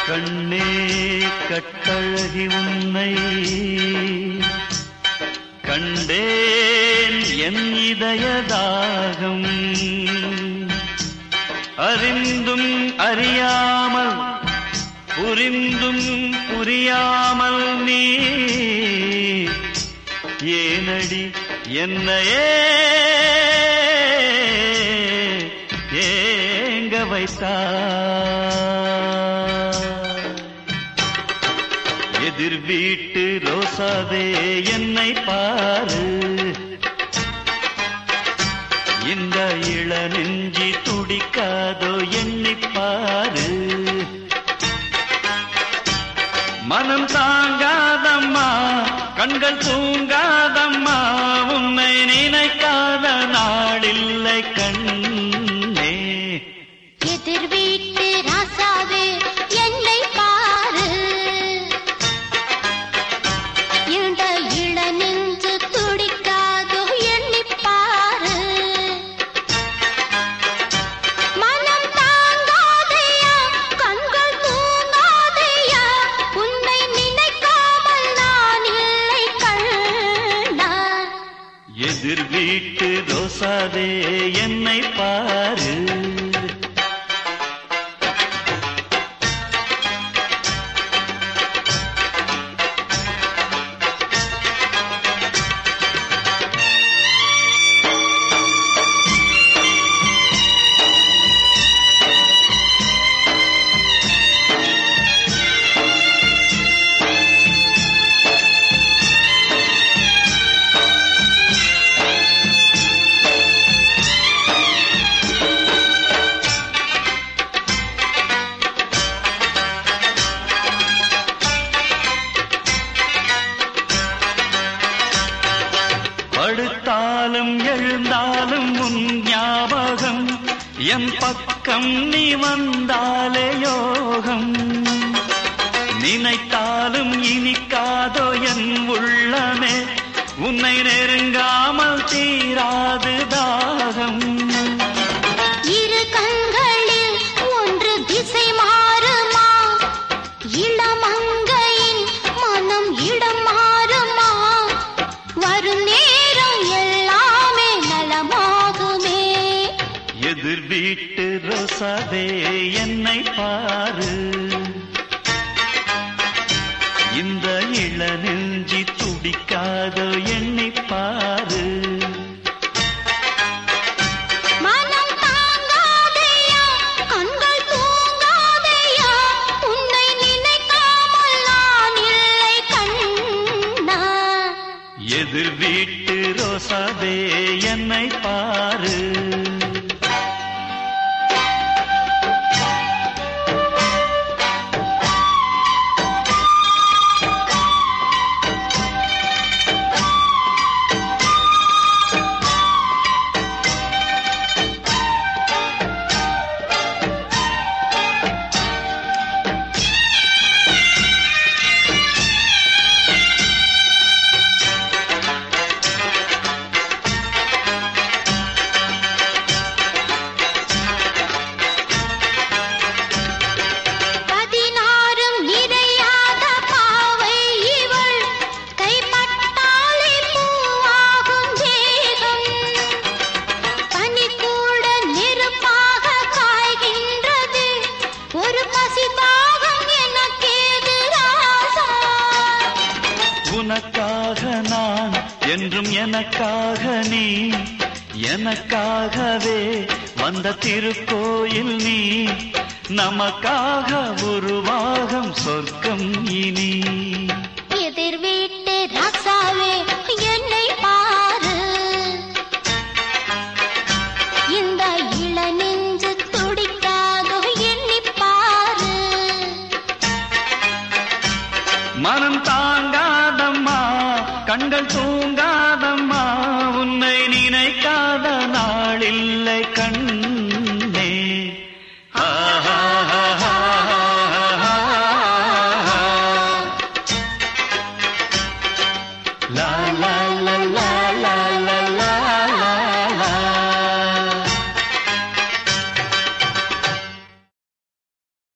கண்ணே கட்டழகி உன்னை கண்டேன் என் இதயதாகம் அறிந்தும் அறியாமல் புரிந்தும் புரியாமல் நீ ஏனடி என்னையே ஏங்க வைத்தாய் எதிர் வீட்டு ரோசாவே என்னை பாரு இந்த இள நெஞ்சி துடிக்காதோ எண்ணிப் பாரு மனம் தாங்காதம்மா கண்கள் தூங்காதம்மா உன்னை நினைக்காத நாளில்லை கண்ணே எதிர் வீட்டு ராசாவே என்னை பாரு இந்த இள நெஞ்சு துடிக்காதோ எண்ணிப் பாரு மனம் தாங்காதையா கண்கள் தூங்காதையா உன்னை நினைக்காமல் நான் இல்லை கண்ணா எதிர் வீட்டு ரோசாவே என்னை பாரு படுத்தாலும் எழுந்தாலும் உன் ஞாபகம் என் பக்கம் நீ வந்தாலே யோகம் நினைத்தாலும் இனிக்காதோ என் உள்ளமே உன்னை நெருங்காமல் தீராது தாகம் இரு கண்களில் ஒன்று திசை மாறுமா இளமங்கையின் மனம் இடம் மாறுமா வரும் நேரம் எல்லாமே நலமாகுமே எதிர் வீட்டு ரோசாவே என்னை பாரு இந்த இள நெஞ்சி துடிக்காதோ எண்ணி பாரு மனம் தாங்காதையா கண்கள் தூங்காதையா உன்னை நினைக்காமல் நான் இல்லை கண்ணா எதிர் வீட்டு ரோசாவே என்னை பாரு பதினாறும் நிறையாத பாவை இவள் கைப்பட்டாலே பூவாகும் தேகம் பனி கூட நெருப்பாக காய்கின்றது ஒரு பசி தாகம் எனக்கேது ராசா உனக்காக நான் என்றும் எனக்காக நீ எனக்காகவே வந்த திருக்கோயில் நீ நமக்காக உருவாகும் சொர்க்கம் இனி எதிர் வீட்டு ராசாவே